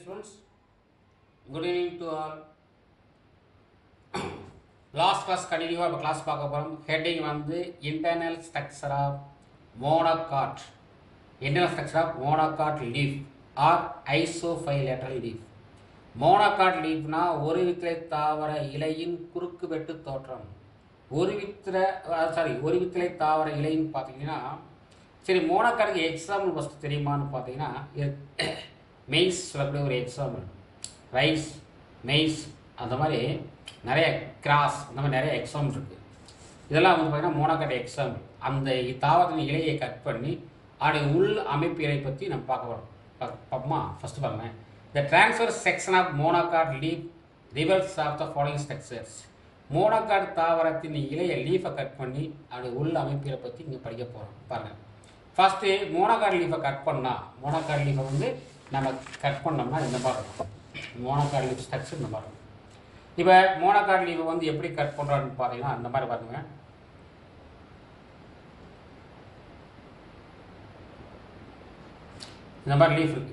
students. Good evening to all. Last class கண்டினியூவாக இப்போ class பார்க்க போகிறோம் ஹெட்டிங் வந்து internal structure of monocot internal structure of monocot leaf or isobilateral leaf monocot லீஃப்னா ஒரு வித்திரை தாவர இலையின் குறுக்கு வெட்டு தோற்றம் ஒரு வித்திர சாரி ஒரு வித்திரை தாவர இலைன்னு பார்த்தீங்கன்னா சரி மோனோகாட்டுக்கு எக்ஸாம்பிள் ஃபஸ்ட்டு தெரியுமான்னு பார்த்தீங்கன்னா மெய்ஸ் சொல்லக்கூடிய ஒரு எக்ஸாம்பிள் ரைஸ் மெய்ஸ் அந்த மாதிரி நிறைய கிராஸ் அந்த மாதிரி நிறைய எக்ஸாம்பிள் இருக்குது இதெல்லாம் வந்து பார்த்தீங்கன்னா மோனோகாட் எக்ஸாம்பிள் அந்த தாவரத்தின் இலையை கட் பண்ணி அதோடைய உள் அமைப்பியலை பற்றி நம்ம பார்க்க போகிறோம் பார்ப்போமா ஃபஸ்ட்டு பாருங்க the transverse section of monocot leaf reveals of the following structures monocot தாவரத்தின் இலையை லீஃபை கட் பண்ணி அதோடைய உள் அமைப்பியலை பற்றி இங்கே படிக்க போகிறோம் பாருங்கள் ஃபஸ்ட்டு மோனோகாட் லீஃபை கட் பண்ணால் மோனோகாட் லீஃபை வந்து நம்ம கட் பண்ணோம்னா இந்த மாதிரி இருக்கும் மோனோகாட் லீஃப் ஸ்ட்ரக்சர் இந்த மாதிரி இருக்கும் இப்போ மோனோகாட் லீஃபை வந்து எப்படி கட் பண்ணுறான்னு பார்த்தீங்கன்னா அந்த மாதிரி பாருங்க இந்த மாதிரி லீஃப் இருக்கு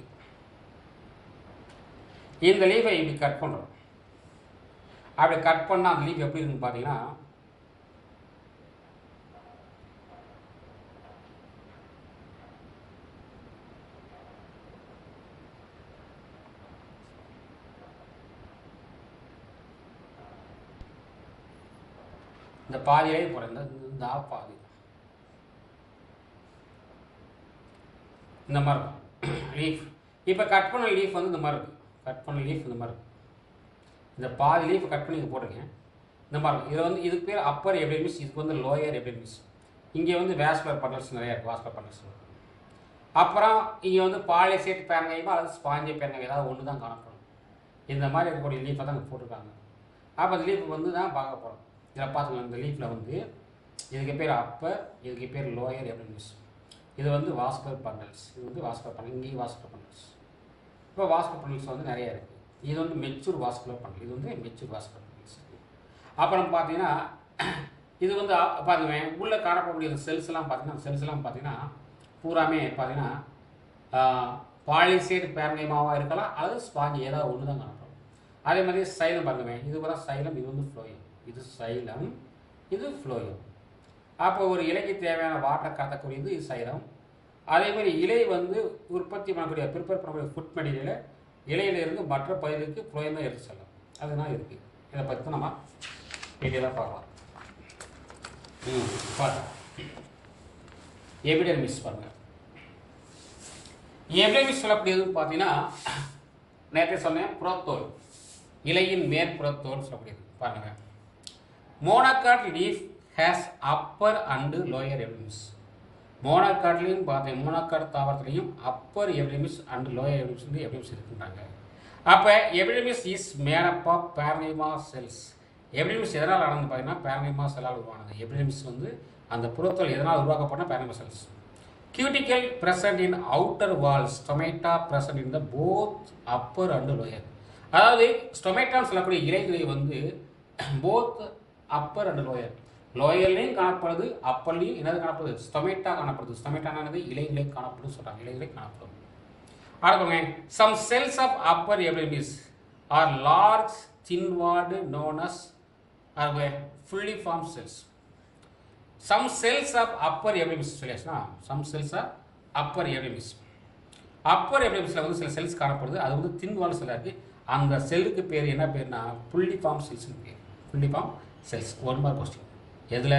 இந்த லீஃபை இப்படி கட் பண்ணுறோம் அப்படி கட் பண்ணால் அந்த லீஃப் எப்படி இருக்குன்னு பார்த்தீங்கன்னா இந்த பாதியிலே போகிறேன் இந்த இந்த ஆ பாதி இந்த மாதிரி இருக்கும் லீஃப் இப்போ கட் பண்ண லீஃப் வந்து இந்த மாதிரி இருக்குது கட் பண்ண லீஃப் இந்த மாதிரி இருக்கும் இந்த பாதி லீஃப் கட் பண்ணி இங்கே போட்டுருங்க இந்த மாதிரி இருக்கும் இதில் வந்து இதுக்கு பேர் அப்பர் எபிடமிஸ் இதுக்கு வந்து லோயர் எபிடமிஸ் இங்கே வந்து வேஸ்குலர் பண்டல்ஸ் நிறையா இருக்குது வாஸ்குலர் பண்டல்ஸ் அப்புறம் இங்கே வந்து பாலிசேட் பேரங்கைமா அல்லது ஸ்பாஞ்சி பேரங்கை ஏதாவது ஒன்று தான் காணப்படும் இந்த மாதிரி இருக்கக்கூடிய லீஃபை தான் இங்கே போட்டிருக்காங்க அப்போ அந்த லீஃப் வந்து தான் பார்க்க போகிறோம் இதில் பார்த்துக்கலாம் இந்த லீஃபில் வந்து இதுக்கு பேர் அப்பர் இதுக்கு பேர் லோயர் எபிடமிஸ் இது வந்து வாஸ்குலர் பண்டல்ஸ் இது வந்து வாஸ்குலர் பண்டல் இங்கேயும் வாஸ்குலர் பண்டல்ஸ் இப்போ வாஸ்குலர் பண்டல்ஸ் வந்து நிறைய இருக்குது இது வந்து மெச்சூர் வாஸ்குலர் பண்டல் இது வந்து மெச்சூர் வாஸ்குலர் பண்டல்ஸ் அப்புறம் பார்த்தீங்கன்னா இது வந்து பாருங்க உள்ளே காணப்படக்கூடிய செல்ஸ் எல்லாம் பார்த்தீங்கன்னா செல்ஸ் எல்லாம் பார்த்தீங்கன்னா பூராமே பார்த்தீங்கன்னா பாலிசேட் பேரங்கைமாவாக இருக்கலாம் அல்லது ஸ்பாஞ்சி ஏதாவது ஒன்று தான் காணப்படும் அதே மாதிரி சைலம் பாருங்க இது கூட சைலம் இது வந்து ஃப்ளோயம் இது சைலம் இது ஃப்ளோயம் அப்போ ஒரு இலைக்கு தேவையான வாட்டர் கடத்தக்கூடியது இது சைலம் அதே மாதிரி இலை வந்து உற்பத்தி பண்ணக்கூடிய ப்ரிப்பேர் பண்ணக்கூடிய ஃபுட் மெட்டீரியலை இலையிலிருந்து மற்ற பயிருக்கு ஃப்ளோயம் தான் எடுத்து செல்லும் அதுதான் இருக்குது இதை பற்றி நம்ம டீட்டெயிலாக பார்க்கலாம் ம் பார்க்கலாம் எபிடமிஸ் பாருங்க எபிடமிஸ் சொல்லக்கூடியதுன்னு பார்த்தீங்கன்னா நேற்று சொன்னேன் புறத்தோல் இலையின் மேற்புறத்தோல் சொல்லக்கூடியது பாருங்க monocot leaf has upper and lower epidermis மோனோகாட்லையும் பார்த்தேன் மோனோகாட் தாவரத்துலையும் upper epidermis and lower epidermis வந்து எபிடமிஸ் இருக்கின்றாங்க அப்போ epidermis is made up of parenchyma cells epidermis எதனால் ஆனது பார்த்தீங்கன்னா பேரனிமா செல்லால் உருவானது எபிடமிஸ் வந்து அந்த புறத்தோல் எதனால் உருவாக்கப்பட்ட parenchyma cells cuticle present in outer wall stomata present in the both upper and lower அதாவது ஸ்டொமேட்டான்னு சொல்லக்கூடிய இலைகளை வந்து போத் அப்பர் அண்ட் லோயர் லோயர்லையும் காணப்படுது அப்பர்லையும் என்னது காணப்படுது ஸ்டொமேட்டா காணப்படுது ஸ்டொமேட்டானது இலைகளை காணப்படும் சொல்கிறாங்க இலைகளை காணப்படும் அடுத்தவங்க some cells of upper epidermis are large thin walled known as bulliform cells some cells of upper epidermis சொல்லியாச்சுன்னா some cells of upper epidermis upper எபிலிமிஸில் வந்து சில செல்ஸ் காணப்படுது அது வந்து தின்வால் செல்லாக இருக்குது அந்த செல்லுக்கு பேர் என்ன பேர்னா புள்ளி ஃபார்ம் செல்ஸ்னு பேர் புள்ளி ஃபார்ம் செல்ஸ் ஒரு மாதிரி கொஸ்டின் எதில்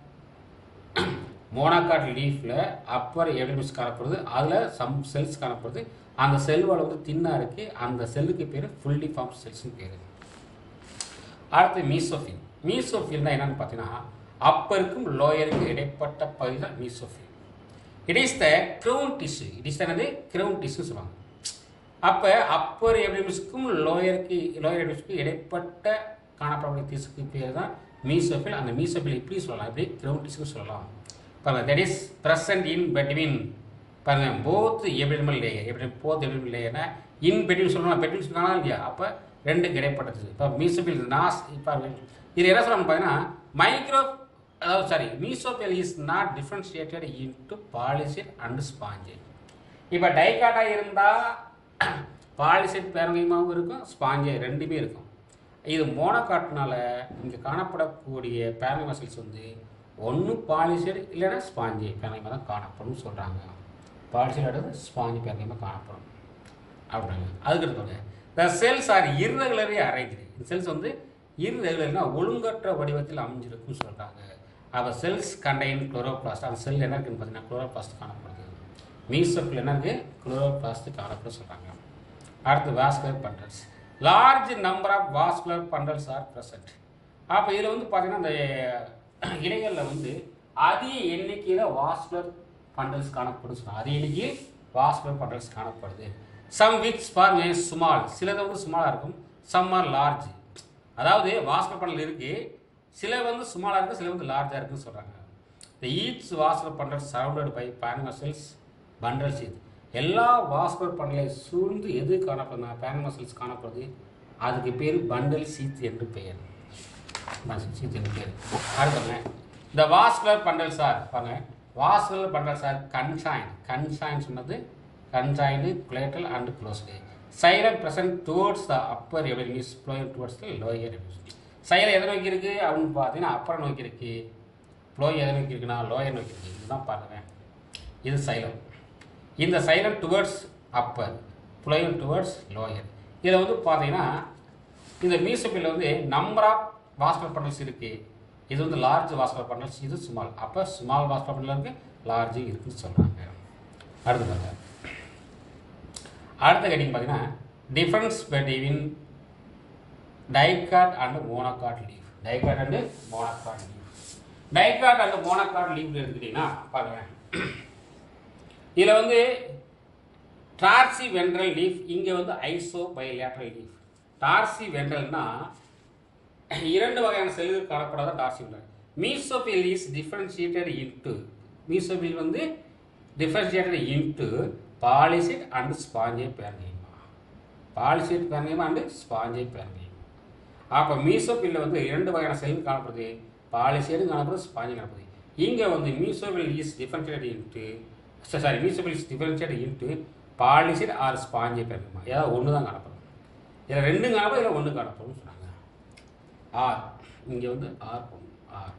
மோனோகாட் லீஃபில் அப்பர் எபிலிமிஸ் காணப்படுது அதில் சம் செல்ஸ் காணப்படுது அந்த செல்வால் வந்து தின்னாக இருக்குது அந்த செல்லுக்கு பேர் ஃபுல்லி ஃபார்ம் செல்ஸ்னு பேர் அடுத்து மீசோஃபில் மீசோஃபில்னா என்னன்னு பார்த்தீங்கன்னா அப்பருக்கும் லோயருக்கும் இடைப்பட்ட பகுதி தான் mesophyll it is the ground tissue it is என்னது க்ரௌன் டிஷ்யூ சொல்லுவாங்க அப்போ அப்பர் எபிடமிஸ்க்கும் லோயருக்கு லோயர் எபிடமிஸ்க்கும் இடைப்பட்ட காணப்படக்கூடிய திசுக்கு பேர் தான் மீசோஃபில் அந்த மீசோஃபில் இப்படி சொல்லலாம் இப்படி க்ரௌன் டிஷ்யூ சொல்லலாம் பாருங்க that is present in between பாருங்க போத் எபிடமல் லேயர் எப்படி போத் எபிடமல் லேயர்னா இன் பெட்வீன் சொல்லணும் பெட்வீன் சொல்லலாம் இல்லையா அப்போ ரெண்டுக்கு இடைப்பட்டது இப்போ மீசோஃபில் நாஸ் இப்போ இது என்ன சொல்லணும் பார்த்தீங்கன்னா மைக்ரோ அதாவது sorry mesophyll is not differentiated into palisade and spongy இப்போ டைகாட்டா இருந்தால் பாலிசைட் பேரங்கைமாவும் இருக்கும் ஸ்பாஞ்சை ரெண்டுமே இருக்கும் இது மோனோகாட்னால இங்கே காணப்படக்கூடிய பேரங்கை மசில்ஸ் வந்து ஒன்று பாலிசைடு இல்லைன்னா ஸ்பாஞ்சி பேரங்கைமா தான் காணப்படும் சொல்கிறாங்க பாலிசைடு அடுத்து ஸ்பாஞ்சி பேரங்கைமா காணப்படும் அப்படிங்க அதுக்கு அடுத்தது the cells are irregularly arranged இந்த செல்ஸ் வந்து இர்ரெகுலர்னா ஒழுங்கற்ற வடிவத்தில் அமைஞ்சிருக்குன்னு சொல்கிறாங்க அப்போ செல்ஸ் கண்டைன் குளோரோபிளாஸ்ட் அந்த செல் என்ன இருக்குன்னு பார்த்தீங்கன்னா குளோரோபிளாஸ்ட் காணப்படுது மீசப்பில் என்ன இருக்குது குளோரோபிளாஸ்ட் காணப்படும் சொல்கிறாங்க அடுத்து vascular bundles large number of vascular bundles are present அப்போ இதில் வந்து பார்த்தீங்கன்னா இந்த இலைகளில் வந்து அதிக எண்ணிக்கையில் வாஸ்குலர் பண்டல்ஸ் காணப்படும் சொல்கிறாங்க அதிக எண்ணிக்கையில் வாஸ்குலர் பண்டல்ஸ் காணப்படுது சம் விச் பாருங்க ஸ்மால் சிலது வந்து ஸ்மாலாக இருக்கும் சம் ஆர் லார்ஜ் அதாவது வாஸ்குலர் பண்டல் இருக்குது சில வந்து ஸ்மாலாக இருக்குது சில வந்து லார்ஜாக இருக்குன்னு சொல்கிறாங்க இந்த each vascular bundle surrounded by பேனமசல்ஸ் பண்டல்ஸ் இது எல்லா வாஸ்குலர் பண்டலை சூழ்ந்து எது காணப்படுதுன்னா பேனமசல்ஸ் காணப்படுது அதுக்கு பேர் பண்டல் சீத் என்று பெயர் பண்டல் சீத் என்று பேர் அடுத்தவங்க இந்த வாஸ்குலர் பண்டல்ஸ் ஆர் பாருங்க vascular bundles are conjoint conjoint சொன்னது conjoint collateral and closed xylem present towards the upper epidermis phloem towards the lower epidermis xylem எதை நோக்கி இருக்கு அப்படின்னு பார்த்தீங்கன்னா அப்பர் நோக்கி இருக்கு ஃப்ளோ எதை நோக்கி இருக்குன்னா லோயர் நோக்கி இருக்கு இதுதான் பாருங்க இது சைலம் இந்த xylem towards upper phloem towards lower இதில் வந்து பார்த்தீங்கன்னா இந்த மீசப்பில் வந்து நம்பர் ஆஃப் வாஸ்கல் பண்டல்ஸ் இருக்குது இது வந்து லார்ஜ் வாஸ்கல் பண்டல்ஸ் இது ஸ்மால் அப்போ ஸ்மால் வாஸ்கல் பண்டல் இருக்குது லார்ஜ் இருக்குன்னு சொல்கிறாங்க அடுத்து பாருங்க அடுத்த கேட்டிங் பார்த்தீங்கன்னா difference between dicot and monocot leaf dicot and monocot leaf dicot and monocot leaf எடுத்துக்கிட்டிங்கன்னா பாருங்க இதில் வந்து டார்சி வென்ட்ரல் லீஃப் இங்கே வந்து ஐசோ பைலேட்ரல் லீஃப் டார்சி வென்ட்ரல்னா இரண்டு வகையான செல்கள் காணப்படாத dorsiventral mesophyll is differentiated into mesophyll வந்து differentiated into palisade and spongy parenchyma palisade பேரங்கேமா and spongy parenchyma அப்போ மீசோபில்ல வந்து இரண்டு வகையான செல்கள் காணப்படுது பாலிசைடும் காணப்படுது ஸ்பாஞ்சும் காணப்படுது இங்கே வந்து mesophyll is differentiated into sorry mesophyll is differentiated into palisade or spongy parenchyma ஏதாவது ஒன்று தான் காணப்படும் இதில் ரெண்டும் காணப்படும் இதில் ஒன்று காணப்படும் சொன்னாங்க ஆர் இங்கே வந்து ஆர் போடணும் ஆர்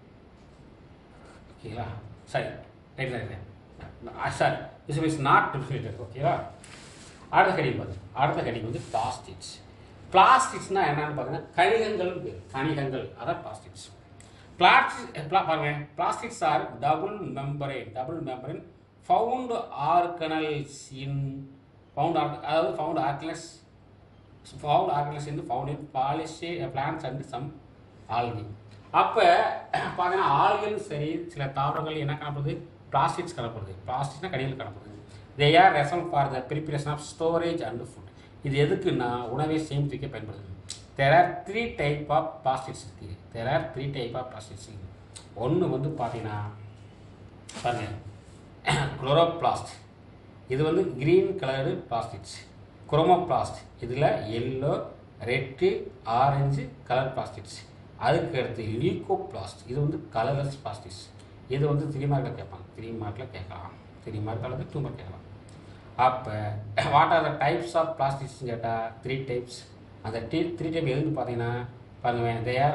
ஓகேங்களா சரி right right sorry this is not differentiated ஓகேவா அடுத்த கடிங் பார்த்து அடுத்த கடிங் வந்து பிளாஸ்டிக்ஸ் பிளாஸ்டிக்ஸ்னால் என்னன்னு பார்த்தீங்கன்னா கணிகங்கள் பேர் கணிகங்கள் அதான் பிளாஸ்டிக்ஸ் பிளாஸ்டிக் பாருங்க plastids are double membrane double membrane bound organelles in bound அதாவது bound organelles bound organelles in found in பாலிஷே பிளான்ஸ் அண்ட் சம் ஆல்கி அப்போ பார்த்தீங்கன்னா ஆல்களும் சரி சில தாவரங்கள் என்ன காணப்படுது பிளாஸ்டிக்ஸ் காணப்படுது பிளாஸ்டிக்னா கடிகள் காணப்படுது தே ஆர் ரெசல் for the preparation of storage and food இது எதுக்குன்னா உணவை சேமித்துக்க பயன்படுது there are three type of plastids இருக்குது there are three type of plastids ஒன்று வந்து பார்த்தீங்கன்னா பாருங்க குளோரோபிளாஸ்ட் இது வந்து க்ரீன் கலரு பிளாஸ்டிக்ஸ் குரோமோபிளாஸ்ட் இதில் yellow red orange colour plastids அதுக்கு அடுத்து லீகோபிளாஸ்ட் இது வந்து கலர்லெஸ் பிளாஸ்டிக்ஸ் இது வந்து த்ரீ மார்க்கில் கேட்பாங்க த்ரீ மார்க்கில் கேட்கலாம் த்ரீ மார்க் அல்லது டூ மார்க் கேட்கலாம் அப்போ what are the types of பிளாஸ்டிக்ஸ்னு கேட்டால் த்ரீ டைப்ஸ் அந்த டி த்ரீ டைப் எதுன்னு பார்த்தீங்கன்னா பாருங்க தேர்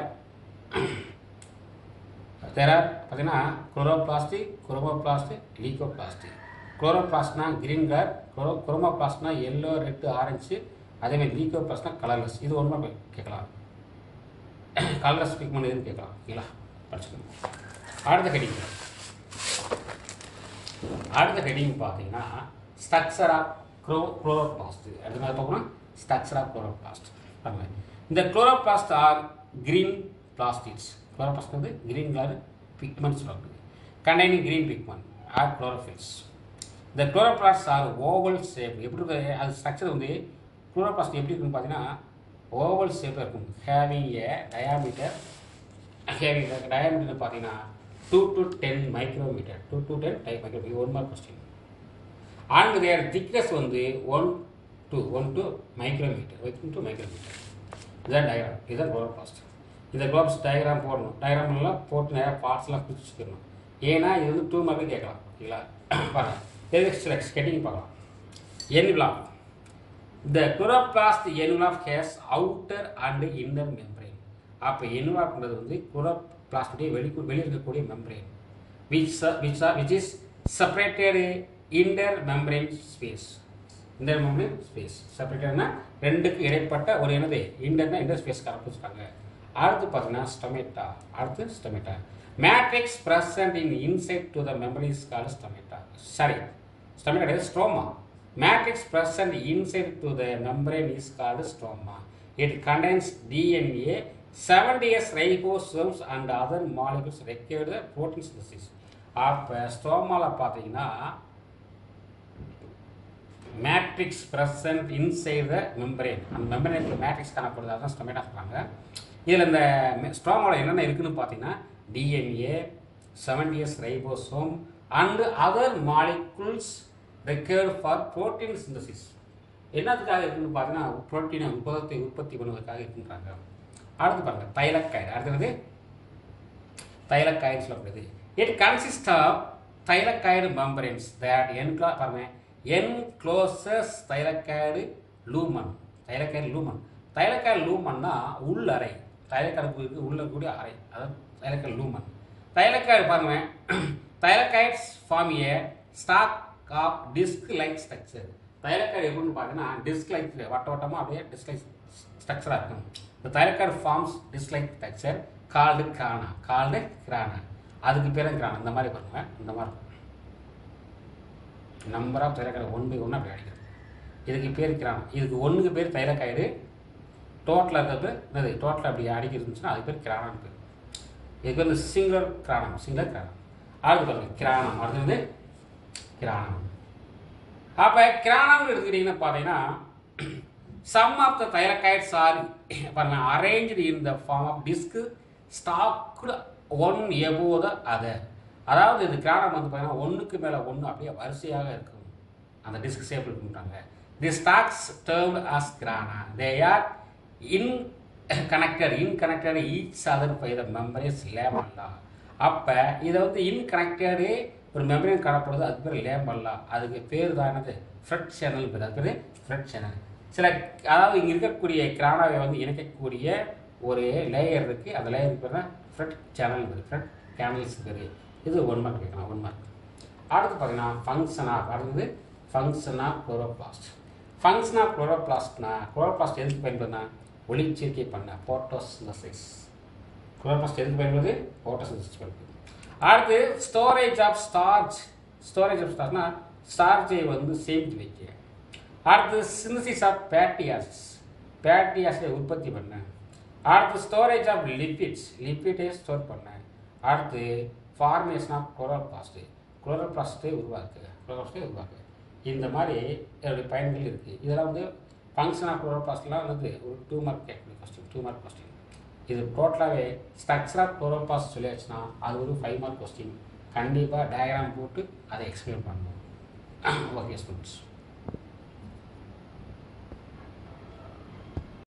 தேர் ஆர் பார்த்தீங்கன்னா குளோரோபிளாஸ்டிக் குரோமோபிளாஸ்டிக் லீகோபிளாஸ்டிக் குளோரோபிளாஸ்ட்னா கிரீன் கலர் குரோ குரோமோபிளாஸ்ட்னா எல்லோ ரெட்டு ஆரஞ்சு அதேமாதிரி லீகோபிளாஸ்ட்னா கலர்லெஸ் இது ஒன்று கேட்கலாம் கலர்லெஸ் பிக்மெண்ட் எதுன்னு கேட்கலாம் ஓகேங்களா படிச்சுக்கணும் அடுத்த ஹெடிங் அடுத்த ஹெடிங் பார்த்தீங்கன்னா ஸ்ட்ரக்சர் ஆஃப் க்ரோ குளோரோபிளாஸ்ட் அடுத்த மாதிரி பார்க்கணும் ஸ்ட்ரக்சர் ஆஃப் குளோரோபிளாஸ்ட் பாருங்க இந்த chloroplast are green plastids chloroplast வந்து கிரீன் கலர் பிக்மெண்ட்ஸ் சொல்லுவாங்க containing green pigment are chlorophylls இந்த குளோரோபிளாஸ்ட் ஆர் ஓவல் ஷேப் எப்படி இருக்கு அது ஸ்ட்ரக்சர் வந்து குளோரோபிளாஸ்ட் எப்படி இருக்குன்னு பார்த்தீங்கன்னா ஓவல் ஷேப்பில் இருக்கும் having a diameter having diameter பார்த்தீங்கன்னா two to ten micrometre two to ten type micrometre one mark question and their thickness வந்து one to one to micrometre one to micrometre இதுதான் diagram இதுதான் chloroplast இந்த குளோப்ஸ் diagram போடணும் diagram எல்லாம் போட்டு நிறையா பார்ட்ஸ்லாம் பிரிச்சுக்கணும் ஏன்னா இது வந்து டூ மார்க்கு கேட்கலாம் ஓகேங்களா பாருங்கள் எதுக்கு சில ஸ்கெட்டிங் பார்க்கலாம் என் பிளாக் the chloroplast envelope has outer and inner membrane அப்போ என்வலாப்ன்றது வந்து குரோப்ளாஸ்டுடைய வெளி வெளியே இருக்கக்கூடிய membrane which which which is separated intermembrane space intermembrane space செப்பரேட்டட்னா ரெண்டுக்கு இடைப்பட்ட ஒரு என்னது இன்டர்னா இன்டர் ஸ்பேஸ் கரப்பிச்சிருக்காங்க அடுத்து பார்த்தீங்கன்னா ஸ்டொமேட்டா அடுத்து stomata matrix present in inside to the membrane is called stomata சரி ஸ்டொமேட்டா கிடையாது stroma matrix present inside to the membrane is called stroma it contains DNA seventy S ribosomes and other molecules required protein synthesis அப்போ ஸ்ட்ரோமாவில் பார்த்தீங்கன்னா matrix present inside the membrane அந்த மெம்பரேனுக்கு matrix காணப்படுது அதான் stomata சொல்கிறாங்க இதில் இந்த ஸ்ட்ரோமாவில் என்னென்ன இருக்குன்னு பார்த்தீங்கன்னா DNA seventy S ribosome and other molecules required for protein synthesis என்னத்துக்காக இருக்குன்னு பார்த்தீங்கன்னா புரோட்டீனை உற்பத்தி உற்பத்தி பண்ணுவதற்காக இருக்குன்றாங்க அடுத்து பாருங்க தைலக்காய்டு அடுத்தது தைலக்காய்டு சொல்லப்படுது it consist of thylakoid membranes that என்க்ளா பாருங்க encloses thylakoid lumen thylakoid lumen thylakoid லூமன்னா உள்ளறை தைலக்கடுப்புக்கு உள்ள கூடிய அறை அதாவது தைலக்காய்டு லூமன் தைலக்காய்டு பாருங்க thylakoids form a stack of disc like structure thylakoid எப்படின்னு பார்த்தீங்கன்னா டிஸ்க் லைக் வட்ட வட்டமாக அப்படியே டிஸ்க் லைக் ஸ்ட்ரக்சராக இருக்கும் இந்த thylakoid forms disc like structure called grana called grana அதுக்கு பேர் கிரானா இந்த மாதிரி பாருங்க இந்த மாதிரி இருக்கும் number of thylakoid one by one அப்படி அடிக்கிறது இதுக்கு பேர் கிரானா இதுக்கு ஒன்றுக்கு பேர் தைலக்காய்டு டோட்டலாக இருக்கிறது என்னது டோட்டலாக அப்படி அடிக்கிறது இருந்துச்சுன்னா அது பேர் கிரானான்னு பேர் இதுக்கு வந்து சிங்குலர் கிரானம் சிங்குலர் கிரானம் அடுத்து பாருங்க கிரானம் அடுத்தது கிரானம் அப்போ கிரானம்னு எடுத்துக்கிட்டிங்கன்னா பார்த்தீங்கன்னா some of the thylakoids are பாருங்க arranged in the form of disc stacked one above the other அதாவது இது கிரானம் வந்து பார்த்தீங்கன்னா ஒன்றுக்கு மேலே ஒன்று அப்படியே வரிசையாக இருக்கும் அந்த டிஸ்க் ஷேப் இருக்குன்றாங்க the stacks termed as grana they are in connected in connected each other by the membranes lamella அப்போ இதை வந்து இன் கனெக்டடு ஒரு மெம்பரேன் காணப்படுது அது பேர் லேமல்லா அதுக்கு பேர் தான் என்னது ஃப்ரெட் சேனல் பேர் அது பேர் ஃப்ரெட் சேனல் சில அதாவது இங்கே இருக்கக்கூடிய கிரானாவை வந்து இணைக்கக்கூடிய ஒரு லேயர் இருக்குது அந்த லேயருக்கு பேர் தான் ஃப்ரெட் சேனல் பேர் ஃப்ரெட் கேனல்ஸ் பேர் இது ஒன் மார்க் கேட்கலாம் ஒன் மார்க் அடுத்து பார்த்தீங்கன்னா ஃபங்க்ஷன் ஆஃப் அடுத்தது function of chloroplast function of குளோரோபிளாஸ்ட்னா குளோரோபிளாஸ்ட் எதுக்கு பயன்படுதுன்னா ஒளிச்சேர்க்கை பண்ண போட்டோசிந்தசிஸ் குளோரோபிளாஸ்ட் எதுக்கு பயன்படுது போட்டோசிந்தசிஸ் பயன்படுது அடுத்து storage of starch storage of ஸ்டார்ச்னா ஸ்டார்ச்சை வந்து சேமித்து வைக்க அடுத்து சிந்தசிஸ் ஆஃப் ஃபேட்டி ஆசிஸ் ஃபேட்டி ஆசிடை உற்பத்தி பண்ண அடுத்து ஸ்டோரேஜ் ஆஃப் லிப்பிட்ஸ் லிப்பிட்டை ஸ்டோர் பண்ண அடுத்து ஃபார்மேஷன் ஆஃப் குளோரோபிளாஸ்ட் குளோரோபிளாஸ்ட்டை உருவாக்கு குளோரோபிளாஸ்ட்டை உருவாக்கு இந்த மாதிரி இதோடைய பயன்கள் இருக்குது இதெல்லாம் வந்து ஃபங்க்ஷன் ஆஃப் குளோரோபிளாஸ்ட்லாம் வந்து ஒரு டூ மார்க் கேட்கக்கூடிய கொஸ்டின் டூ மார்க் கொஸ்டின் இது டோட்டலாகவே ஸ்ட்ரக்சர் ஆஃப் குளோரோபிளாஸ்ட் சொல்லியாச்சுன்னா அது ஒரு ஃபைவ் மார்க் கொஸ்டின் கண்டிப்பாக டயக்ராம் போட்டு அதை எக்ஸ்பிளைன் பண்ணணும் ஓகே ஸ்டூடெண்ட்ஸ்